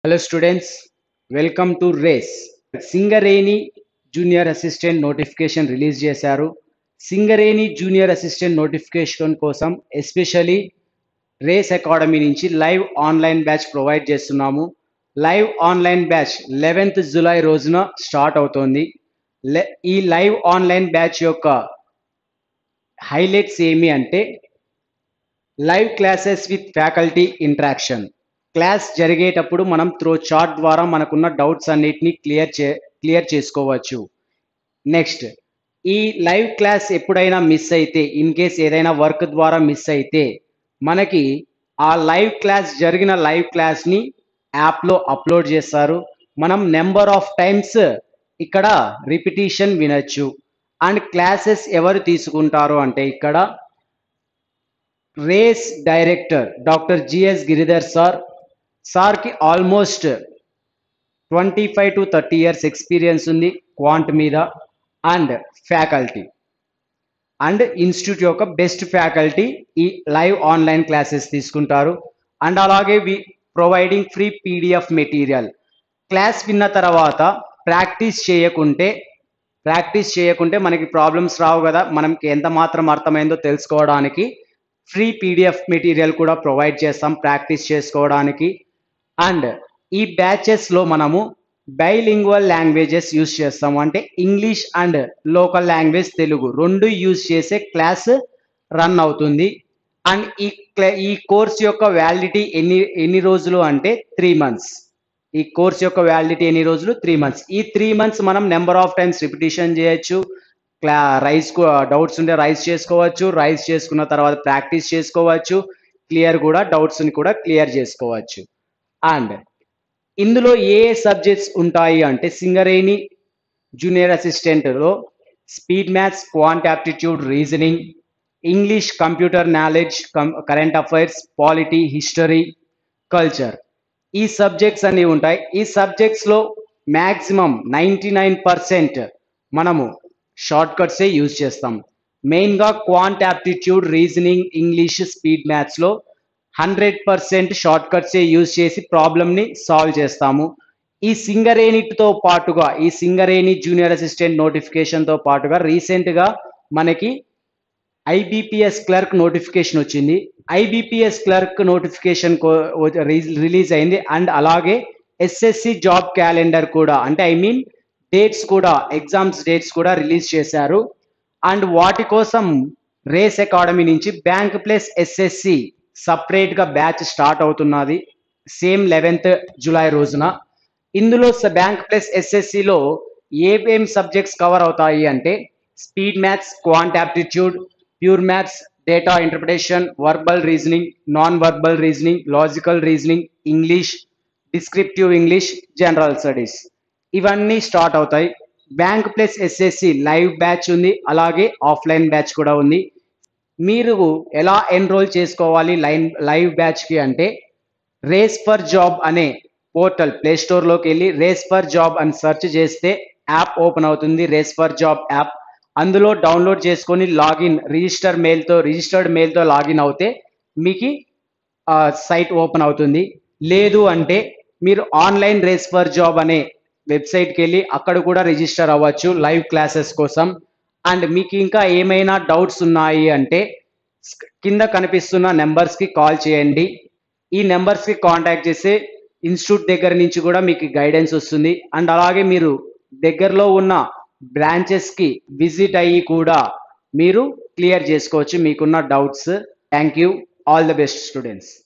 hello students welcome to Race Singareni junior assistant notification release చేశారు Singareni junior assistant notification కోసం especially Race Academy నుంచి live online batch provide చేస్తున్నాము live online batch eleventh July రోజున start అవుతోంది లె- ఈ లైవ్ ఆన్లైన్ బ్యాచ్ యొక్క హైలైట్స్ ఏమి అంటే live classes with faculty interaction class జరిగేటప్పుడు మనం త్రో చార్ట్ ద్వారా మనకున్న డౌట్స్ అన్నిటిని క్లియర్ చే క్లియర్ చేసుకోవచ్చు నెక్స్ట్ ఈ లైవ్ క్లాస్ ఎప్పుడైనా మిస్ అయితే ఇన్ కేస్ ఏదైనా వర్క్ ద్వారా మిస్ అయితే మనకి ఆ లైవ్ క్లాస్ జరిగిన లైవ్ క్లాస్ని యాప్లో అప్లోడ్ చేస్తారు మనం నెంబర్ ఆఫ్ టైమ్స్ ఇక్కడ రిపిటీషన్ వినొచ్చు అండ్ క్లాసెస్ ఎవరు తీసుకుంటారు అంటే ఇక్కడ Race director doctor G S Giridhar sir సార్కి almost twenty five to thirty years experience ఉంది క్వాంట్ మీద అండ్ ఫ్యాకల్టీ అండ్ ఇన్స్టిట్యూట్ యొక్క బెస్ట్ ఫ్యాకల్టీ ఈ లైవ్ ఆన్లైన్ క్లాసెస్ తీసుకుంటారు అండ్ అలాగే వి providing free PDF material class విన్న తర్వాత ప్రాక్టీస్ చేయకుంటే ప్రాక్టీస్ చేయకుంటే మనకి ప్రాబ్లమ్స్ రావు కదా మనకి ఎంత మాత్రం అర్థమైందో తెలుసుకోవడానికి ఫ్రీ పీడిఎఫ్ మెటీరియల్ కూడా ప్రొవైడ్ చేస్తాం ప్రాక్టీస్ చేసుకోవడానికి అండ్ ఈ బ్యాచెస్లో మనము బైలింగ్వల్ లాంగ్వేజెస్ యూస్ చేస్తాము అంటే English and local language Telugu రెండు యూజ్ చేసే క్లాస్ రన్ అవుతుంది అండ్ ఈ క్లా- ఈ కోర్స్ యొక్క వ్యాలిడిటీ ఎన్ని ఎన్ని రోజులు అంటే త్రీ మంత్స్ ఈ కోర్స్ యొక్క వ్యాలిడిటీ ఎన్ని రోజులు త్రీ మంత్స్ ఈ త్రీ మంత్స్ మనం నెంబర్ ఆఫ్ టైమ్స్ రిపిటేషన్ చేయొచ్చు క్లా రైస్ డౌట్స్ ఉంటే రైస్ చేసుకోవచ్చు రైస్ చేసుకున్న తర్వాత ప్రాక్టీస్ చేసుకోవచ్చు క్లియర్ కూడా డౌట్స్ని కూడా క్లియర్ చేసుకోవచ్చు అండ్ ఇందులో ఏ సబ్జెక్ట్స్ ఉంటాయి అంటే సింగరేణి జూనియర్ అసిస్టెంట్లో speed maths quant aptitude reasoning English computer knowledge current affairs polity history culture ఈ సబ్జెక్ట్స్ అన్ని ఉంటాయి ఈ సబ్జెక్ట్స్లో మ్యాక్సిమం నైంటీ నైన్ పర్సెంట్ మనము షార్ట్ కట్సే యూజ్ చేస్తాం మెయిన్గా quant aptitude reasoning English speed మ్యాథ్స్లో హండ్రెడ్ పర్సెంట్ షార్ట్ కట్సే యూజ్ చేసి ప్రాబ్లమ్ని సాల్వ్ చేస్తాము ఈ సింగరేణితో పాటుగా ఈ సింగరేణి జూనియర్ అసిస్టెంట్ నోటిఫికేషన్తో పాటుగా రీసెంట్గా మనకి ఐబిపిఎస్ క్లర్క్ నోటిఫికేషన్ వచ్చింది ఐబిపిఎస్ క్లర్క్ నోటిఫికేషన్ రిలీజ్ అయింది అండ్ అలాగే ఎస్ఎస్సి జాబ్ క్యాలెండర్ కూడా అంటే ఐ మీన్ డేట్స్ కూడా ఎగ్జామ్స్ డేట్స్ కూడా రిలీజ్ చేశారు అండ్ వాటి కోసం రేస్ అకాడమీ నుంచి బ్యాంక్ ప్లస్ ఎస్ఎస్సి సపరేట్గా బ్యాచ్ స్టార్ట్ అవుతున్నది సేమ్ లెవెన్త్ జూలై రోజున ఇందులో బ్యాంక్ ప్లస్ ఎస్ఎస్సిలో ఏమేం సబ్జెక్ట్స్ కవర్ అవుతాయి అంటే speed maths quant aptitude pure maths data interpretation verbal reasoning non verbal reasoning logical reasoning English descriptive English general studies ఇవన్నీ start అవుతాయి bank plus SSC live batch ఉంది అలాగే offline batch కూడా ఉంది మీరు ఎలా ఎన్రోల్ చేసుకోవాలి లైన్ లైవ్ బ్యాచ్కి అంటే రేస్ ఫర్ జాబ్ అనే పోర్టల్ ప్లే స్టోర్లోకి వెళ్ళి రేస్ ఫర్ జాబ్ అని సెర్చ్ చేస్తే యాప్ ఓపెన్ అవుతుంది రేస్ ఫర్ జాబ్ యాప్ అందులో డౌన్లోడ్ చేసుకొని లాగిన్ రిజిస్టర్ మెయిల్తో రిజిస్టర్డ్ మెయిల్తో లాగిన్ అవుతే మీకు సైట్ ఓపెన్ అవుతుంది లేదు అంటే మీరు ఆన్లైన్ రేస్ ఫర్ జాబ్ అనే వెబ్సైట్కి వెళ్ళి అక్కడ కూడా రిజిస్టర్ అవ్వచ్చు లైవ్ క్లాసెస్ కోసం అండ్ మీకు ఇంకా ఏమైనా డౌట్స్ ఉన్నాయి అంటే స్క్- కింద కనిపిస్తున్న నెంబర్స్కి కాల్ చేయండి ఈ నెంబర్స్కి కాంటాక్ట్ చేస్తే ఇన్స్టిట్యూట్ దగ్గర నుంచి కూడా మీకు గైడెన్స్ వస్తుంది అండ్ అలాగే మీరు దగ్గరలో ఉన్న బ్రాంచెస్కి విజిట్ అయ్యి కూడా మీరు క్లియర్ చేసుకోవచ్చు మీకున్న doubts thank you all the best students